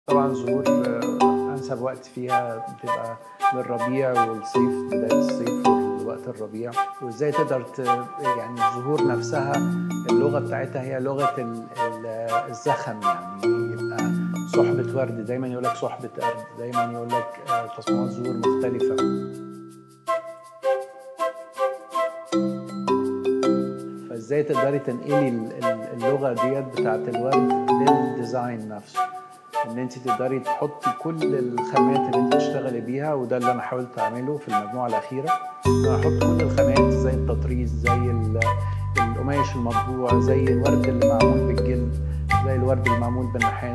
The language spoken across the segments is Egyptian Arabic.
طبعا ظهور آه، انسب وقت فيها بتبقى للربيع والصيف بدايه الصيف ووقت الربيع وازاي تقدر ت... يعني الزهور نفسها اللغه بتاعتها هي لغه ال... ال... الزخم يعني يبقى صحبه ورد دايما يقول لك صحبه قرد دايما يقول لك آه، تصميمات زهور مختلفه فازاي تقدري تنقلي ال- ال- اللغه ديت بتاعت الورد للديزاين نفسه ان انت تقدري تحطي كل الخامات اللي انت تشتغلي بيها وده اللي انا حاولت اعمله في المجموعه الاخيره ان انا احط كل الخامات زي التطريز زي ال- القماش المطبوع زي الورد اللي معمول بالجلد زي الورد اللي معمول بالنحاس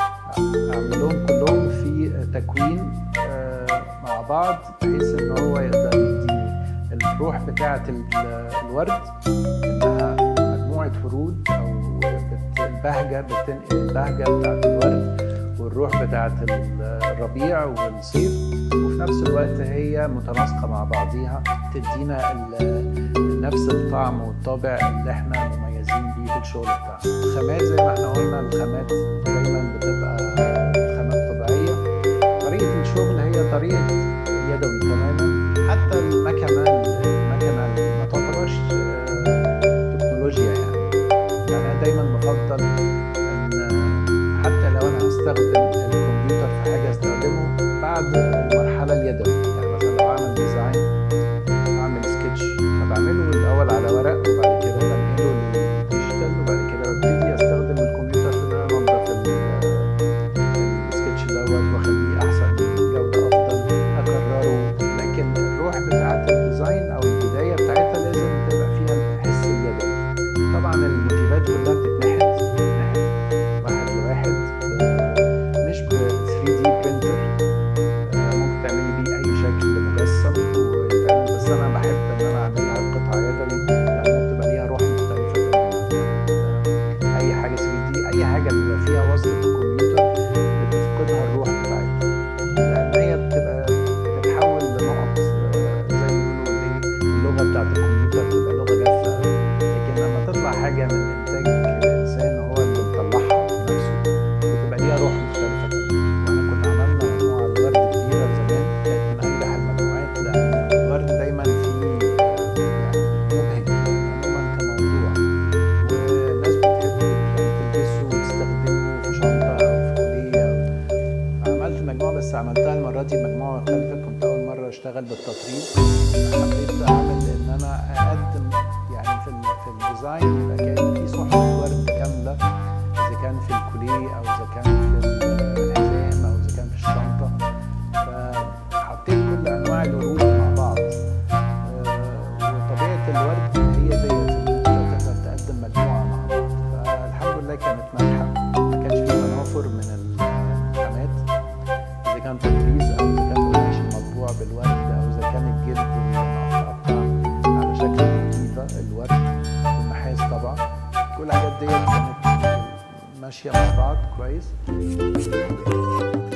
اعملهم كلهم في تكوين آه، مع بعض بحيث ان هو يقدر يديني الروح بتاعه ال- الورد انها مجموعه ورود او بت- البهجه بتنقل البهجه بتاعه الورد والروح بتاعه ال- الربيع والصيف وفي نفس الوقت هي متناسقه مع بعضيها تدينا ال- نفس الطعم والطابع اللي احنا مميزين بيه في الشغل بتاعنا الخامات زي ما احنا قلنا الخامات دايما بتبقى خامات طبيعيه طريقه الشغل هي طريقه يدوي تماما حتى المكنه المكنه ما تعتبرش آه، تكنولوجيا يعني يعني انا دايما بفضل ان حتى لو انا هستخدم الكمبيوتر في حاجه استخدمه بعد المرحله اليدوي يعني مثلا لو اعمل ديزاين اعمل سكتش فبعمله الاول على ورق وبعد كده بنقله للديجيتال وبعد كده ببتدي استخدم الكمبيوتر في ان انا انضف ال- السكتش دوت واخليه احسن جوده افضل اكرره لكن الروح بتاعه الديزاين او البدايه بتاعتها لازم تبقى فيها الحس اليدوي طبعا الموتيفات كلها بتتنحت بتتنحت واحد لواحد آه، مش ب 3 دي برينتر ممكن تعملي بيه اي شكل مجسم ويتعمل بس انا بحب ان انا اعملها قطعه يدوي لان بتبقى ليها روح مختلفه تماما آه، اي حاجه 3 دي اي حاجه بيبقى فيها وصلة الكمبيوتر بتفقدها الروح بتاعتها لان هي بتبقى بتتحول لنقط آه، زي ما بيقولوا ايه اللغه بتاعت الكمبيوتر بتبقى لغه جافه لكن لما تطلع حاجه من انتاج الانسان هو اللي مطلعها بنفسه بتبقى ليها روح مختلفه تماما واحنا كنا عملنا مجموعه الورد كبيره زمان كانت من انجح المجموعات لان الورد دايما فيه آه، يعني مبهج عموما كموضوع والناس بتحب تلبسه وتستخدمه في شنطه او في كليه عملت مجموعه بس عملتها المره دي مجموعه مختلفه كنت اول مره اشتغل بالتطريز حبيت اعمل ان انا اقدم يعني في ال- في الديزاين يبقى كان في صحبه ورد كامله اذا كان في الكوليه او اذا كان في الحزام او اذا كان في الشنطه فحطيت كل انواع الورود مع بعض آه، وطبيعه الورد هي ديت ان انت تقدر تقدم مجموعه مع بعض فالحمد لله كانت ناجحه ما كانش في تنافر من الخامات اذا كان تطريز او اذا كان قماش المطبوع بالورد او اذا كان الجلد المتقطع على شكل موتيفا الورد والنحاس طبعا كل الحاجات ديت كانت ماشيه مع بعض كويس